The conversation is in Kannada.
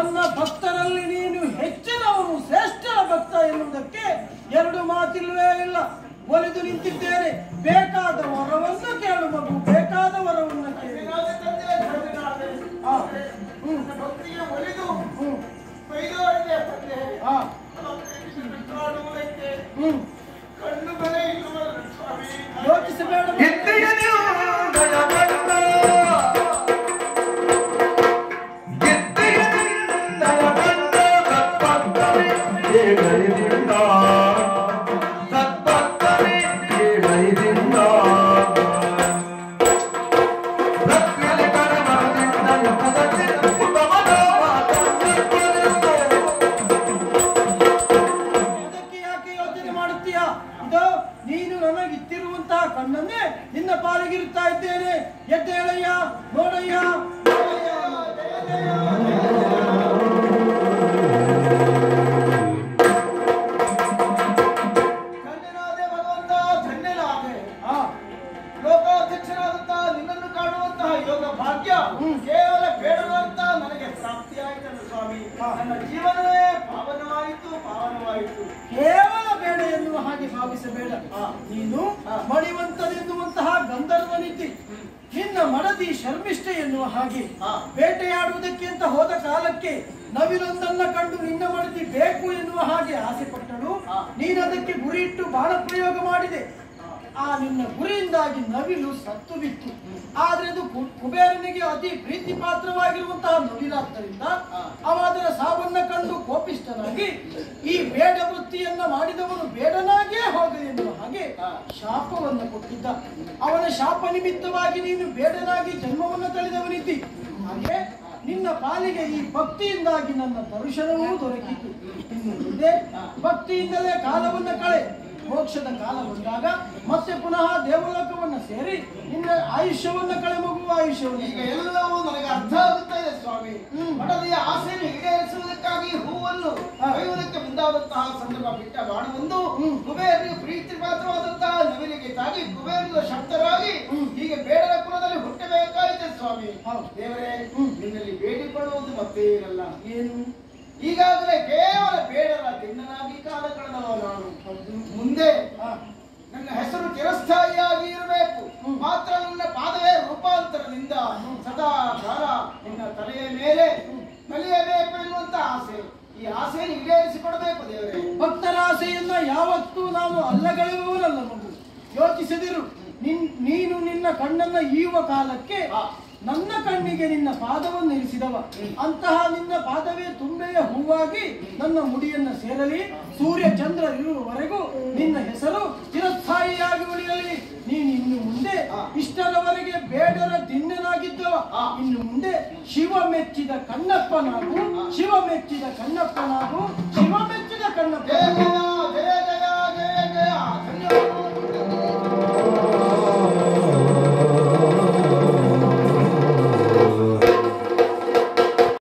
ನನ್ನ ಭಕ್ತರಲ್ಲಿ ನೀನು ಹೆಚ್ಚಿನವನು ಶ್ರೇಷ್ಠ ಭಕ್ತ ಎನ್ನುವುದಕ್ಕೆ ಎರಡು ಮಾತಿಲ್ವೇ ಇಲ್ಲ ಒಲಿದು ನಿಂತಿದ್ದೇನೆ ಬೇಕಾದ ವರವನ್ನು ಕೇಳು ಮಗು ಬೇಕಾದ ವರವನ್ನು ಕೇಳಿ ಧನ್ಯನಾದೆ ತಂದೆ, ಧನ್ಯನಾದೆ. ಆ, ಹ್ಮ್, ನಿನ್ನ ಭಕ್ತಿಗೆ ಒಲಿದು ಹ್ಮ್, ಬೈದವರಿಗೆ ತಂದೆ ಆ, ಕಾಡುವುದಕ್ಕೆ ಹ್ಮ್. ಕಣ್ಣು ಬೆಲೆ ಇಲ್ಲವಲ್ಲ ಸ್ವಾಮಿ ಯೋಚಿಸಬೇಡ ಮಗು. ಅದಕ್ಕೆ ಯಾಕೆ ಯೋಚನೆ ಮಾಡುತ್ತೀಯಾ ಇದು ನೀನು ನನಗಿತ್ತಿರುವಂತಹ ಕಣ್ಣನ್ನೇ ನಿನ್ನ ಪಾಲಿಗಿರುತ್ತಾ ಇದ್ದೇನೆ ಎದ್ದೇಳಯ್ಯ ನೋಡಯ್ಯ ಧನ್ಯನಾದೆ ಭಗವಂತ ಧನ್ಯನಾದೆ ಆ, ಲೋಕಾಧ್ಯಕ್ಷನಾದಂತಹ ನಿನ್ನನ್ನು ಕಾಣುವಂತಹ ಯೋಗ ಭಾಗ್ಯ ಕೇವಲ ಬೇಡದಂತ ನನಗೆ ಪ್ರಾಪ್ತಿಯಾಯಿತಲ್ಲ ಸ್ವಾಮಿ ನನ್ನ ಜೀವನವೇ ಪಾವನವಾಯಿತು ಪಾವನವಾಯಿತು ಕೇವಲ ಬೇಡ ಎನ್ನುವ ಹಾಗೆ ಭಾವಿಸಬೇಡ ನೀನು ಮಣಿವಂತನೆನ್ನುವಂತಹ ಗಂಧರ್ವನಿದ್ದಿ ನಿನ್ನ ಮಡದಿ ಶರ್ಮಿಷ್ಠೆ ಎನ್ನುವ ಹಾಗೆ ಹಾ. ಬೇಟೆಯಾಡುವುದಕ್ಕೆ ಅಂತ ಹೋದ ಕಾಲಕ್ಕೆ ನವಿಲೊಂದನ್ನ ಕಂಡು ನಿನ್ನ ಮಡದಿ ಬೇಕು ಎನ್ನುವ ಹಾಗೆ ಆಸೆ ಪಟ್ಟಳು ಹಾ. ನೀನು ಅದಕ್ಕೆ ಗುರಿ ಇಟ್ಟು ಬಾಣ ಪ್ರಯೋಗ ಮಾಡಿದೆ ಆ ನಿನ್ನ ಗುರಿಯಿಂದಾಗಿ ನವಿಲು ಸತ್ತು ಬಿತ್ತು ಆದ್ರೆ ಅದು ಕು- ಕುಬೇರನಿಗೆ ಅತಿ ಪ್ರೀತಿ ಪಾತ್ರವಾಗಿರುವಂತಹ ನವಿಲಾದ್ದರಿಂದ ಹಾ. ಅವ ಅದರ ಸಾವನ್ನ ಕಂಡು ಕೋಪಿಷ್ಠನಾಗಿ ಈ ಬೇಡ ವೃತ್ತಿಯನ್ನ ಮಾಡಿದವನು ಬೇಡನಾಗಿಯೇ ಹೋಗಲಿ ಎನ್ನುವ ಹಾಗೆ ಹಾ. ಶಾಪವನ್ನು ಕೊಟ್ಟಿದ್ದ ಅವನ ಶಾಪ ನಿಮಿತ್ತವಾಗಿ ನೀನು ಬೇಡನಾಗಿ ಜನ್ಮವನ್ನು ತಳೆದವನಿದ್ದಿ ಹಾಗೆ ನಿನ್ನ ಪಾಲಿಗೆ ಈ ಭಕ್ತಿಯಿಂದಾಗಿ ನನ್ನ ದರ್ಶನವೂ ದೊರಕಿತು ಇನ್ನು ಮುಂದೆ ಭಕ್ತಿಯಿಂದಲೇ ಕಾಲವನ್ನು ಕಳೆ ಮೋಕ್ಷದ ಕಾಲ ಬಂದಾಗ ಮತ್ತೆ ಪುನಃ ದೇವಲೋಕವನ್ನು ಸೇರಿ ನಿನ್ನ ಆಯುಷ್ಯವನ್ನ ಕಳೆ ಮಗುವ ಆಯುಷ್ಯವನ್ನು ಈಗ ಎಲ್ಲವೂ ನನಗೆ ಅರ್ಥ ಆಗುತ್ತಾ ಇದೆ ಸ್ವಾಮಿ ಹ್ಮ್. ಮಠದಿಯ ಆಸೆಯನ್ನು ಈಡೇರಿಸುವುದಕ್ಕಾಗಿ ಹೂವನ್ನು ಹಾ. ಕೊಯ್ಯುವುದಕ್ಕೆ ಮುಂದಾದಂತಹ ಸಂದರ್ಭ ಬಿಟ್ಟ ಬಾಣವೊಂದು ಹ್ಮ್. ಕುಬೇರನಿಗೆ ಪ್ರೀತಿ ಪಾತ್ರವಾದಂತಹ ನವಿಲಿಗೆ ತಾಗಿ ಕುಬೇರನ ಶಬ್ದರಾಗಿ ಹ್ಮ್. ಹೀಗೆ ಬೇಡರ ಕುಲದಲ್ಲಿ ಹುಟ್ಟಬೇಕಾಯಿತೆ ಸ್ವಾಮಿ ಹೌದು. ದೇವರೇ ಹ್ಮ್. ನಿನ್ನಲ್ಲಿ ಬೇಡಿಕೊಳ್ಳುವುದು ಮತ್ತೆ ಇರಲ್ಲ ಏನು ಈಗಾಗಲೇ ಕೇವಲ ಬೇಡರ ತಿನ್ನನಾಗಿ ಕಾಲ ಕಳೆದವ ನಾನು ಹೌದು ಮುಂದೆ ಹಾ. ನನ್ನ ಹೆಸರು ಚಿರಸ್ಥಾಯಿಯಾಗಿ ಇರಬೇಕು ಹ್ಮ್. ಮಾತ್ರ ನನ್ನ ಪಾದವೇ ರೂಪಾಂತರದಿಂದ ಸದಾ ಕಾಲ ನಿನ್ನ ತಲೆಯ ಮೇಲೆ ಕಲಿಯಬೇಕು ಎನ್ನುವಂತ ಆಸೆ ಈ ಆಸೆಯನ್ನು ಈಡೇರಿಸಿಕೊಡಬೇಕು ದೇವರೇ ಭಕ್ತರ ಆಸೆಯನ್ನ ಯಾವತ್ತೂ ನಾನು ಅಲ್ಲಗಳೆಯುವನಲ್ಲ ಮಗು ಯೋಚಿಸದಿರು ನಿನ್ ನೀನು ನಿನ್ನ ಕಣ್ಣನ್ನ ಈಯುವ ಕಾಲಕ್ಕೆ ಹಾ. ನನ್ನ ಕಣ್ಣಿಗೆ ನಿನ್ನ ಪಾದವನ್ನು ಇರಿಸಿದವ ಅಂತಹ ನಿನ್ನ ಪಾದವೇ ತುಂಬೆಯ ಹೂವಾಗಿ ನನ್ನ ಮುಡಿಯನ್ನ ಸೇರಲಿ ಸೂರ್ಯ ಚಂದ್ರ ಇರುವವರೆಗೂ ನಿನ್ನ ಹೆಸರು ಚಿರಸ್ಥಾಯಿಯಾಗಿ ಉಳಿಯಲಿ ನೀನು ಇನ್ನು ಮುಂದೆ ಹಾ. ಇಷ್ಟರವರೆಗೆ ಬೇಡರ ದಿಣ್ಣನಾಗಿದ್ದವ ಹಾ. ಇನ್ನು ಮುಂದೆ ಶಿವ ಮೆಚ್ಚಿದ ಕಣ್ಣಪ್ಪನಾಗು ಶಿವ ಮೆಚ್ಚಿದ ಕಣ್ಣಪ್ಪನಾಗು ಶಿವ ಮೆಚ್ಚಿದ ಕಣ್ಣಪ್ಪ ದೇವರ